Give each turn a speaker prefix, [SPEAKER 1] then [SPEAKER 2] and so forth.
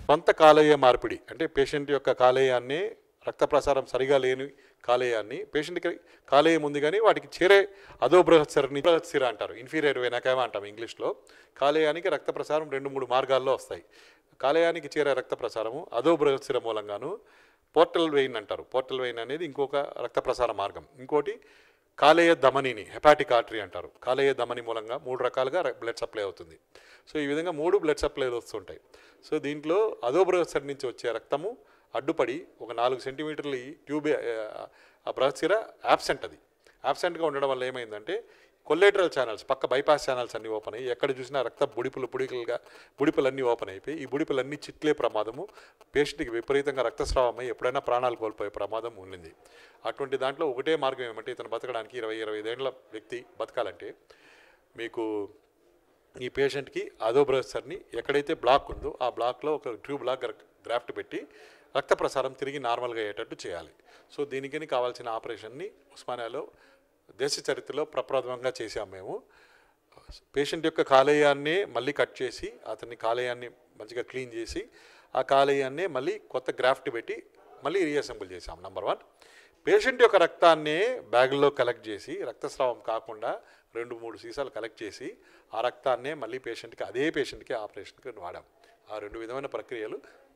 [SPEAKER 1] స్వంత కాలేయ మార్పిడి అంటే పేషెంట్ యొక్క కాలేయాన్ని రక్త ప్రసారం సరిగా లేని కాలేయాన్ని పేషెంట్కి కాలేయం ఉంది కానీ వాటికి చేరే అదో బృహత్సరని బృహత్సిర అంటారు ఇన్ఫీరియర్ వెనకేమో అంటాం ఇంగ్లీష్లో కాలేయానికి రక్త ప్రసారం రెండు మూడు మార్గాల్లో వస్తాయి కాలేయానికి చేరే రక్త ప్రసారము అదో బృహత్సిర మూలంగాను పోర్టల్ వెయిన్ అంటారు పోర్టల్ వెయిన్ అనేది ఇంకొక రక్త ప్రసార మార్గం ఇంకోటి కాలేయ ధమనిని హెపాటిక్ ఆర్టరీ అంటారు కాలేయ ధమని మూలంగా మూడు రకాలుగా బ్లడ్ సప్లై అవుతుంది సో ఈ విధంగా మూడు బ్లడ్ సప్లైలు వస్తుంటాయి సో దీంట్లో అదో బృహత్సరి నుంచి వచ్చే రక్తము అడ్డుపడి ఒక నాలుగు సెంటీమీటర్ల ఈ ట్యూబే ఆ బృహత్సిర యాబ్సెంట్ అది యాబ్సెంట్గా ఉండడం వల్ల ఏమైందంటే కొల్లేటరల్ ఛానల్స్ పక్క బైపాస్ ఛానల్స్ అన్నీ ఓపెన్ అయ్యి ఎక్కడ చూసినా రక్త బుడిపులు బుడికలుగా బుడిపులన్నీ ఓపెన్ అయిపోయి ఈ బుడిపులన్నీ చిట్లే ప్రమాదము పేషెంట్కి విపరీతంగా రక్తస్రావం అయ్యి ఎప్పుడైనా ప్రాణాలు కోల్పోయే ప్రమాదం ఉండింది అటువంటి దాంట్లో ఒకటే మార్గం ఏమంటే ఇతను బతకడానికి ఇరవై ఇరవై ఐదేళ్ల వ్యక్తి బతకాలంటే మీకు ఈ పేషెంట్కి అదో బ్రస్టర్ని ఎక్కడైతే బ్లాక్ ఉందో ఆ బ్లాక్లో ఒక ట్యూబ్ లాగా గ్రాఫ్ట్ పెట్టి రక్త ప్రసారం తిరిగి నార్మల్గా అయ్యేటట్టు చేయాలి సో దీనికని కావాల్సిన ఆపరేషన్ని ఉస్మానియాలో దేశ చరిత్రలో ప్రప్రథమంగా చేశాం మేము పేషెంట్ యొక్క కాలేయాన్నే మళ్ళీ కట్ చేసి అతని కాలేయాన్ని మంచిగా క్లీన్ చేసి ఆ కాలేయాన్నే మళ్ళీ కొత్త గ్రాఫ్ట్ పెట్టి మళ్ళీ రీఅసెంబుల్ చేశాం నెంబర్ వన్ పేషెంట్ యొక్క రక్తాన్నే బ్యాగుల్లో కలెక్ట్ చేసి రక్తస్రావం కాకుండా రెండు మూడు సీసాలు కలెక్ట్ చేసి ఆ రక్తాన్నే మళ్ళీ పేషెంట్కి అదే పేషెంట్కి ఆపరేషన్కి వాడాం ఆ రెండు విధమైన ప్రక్రియలు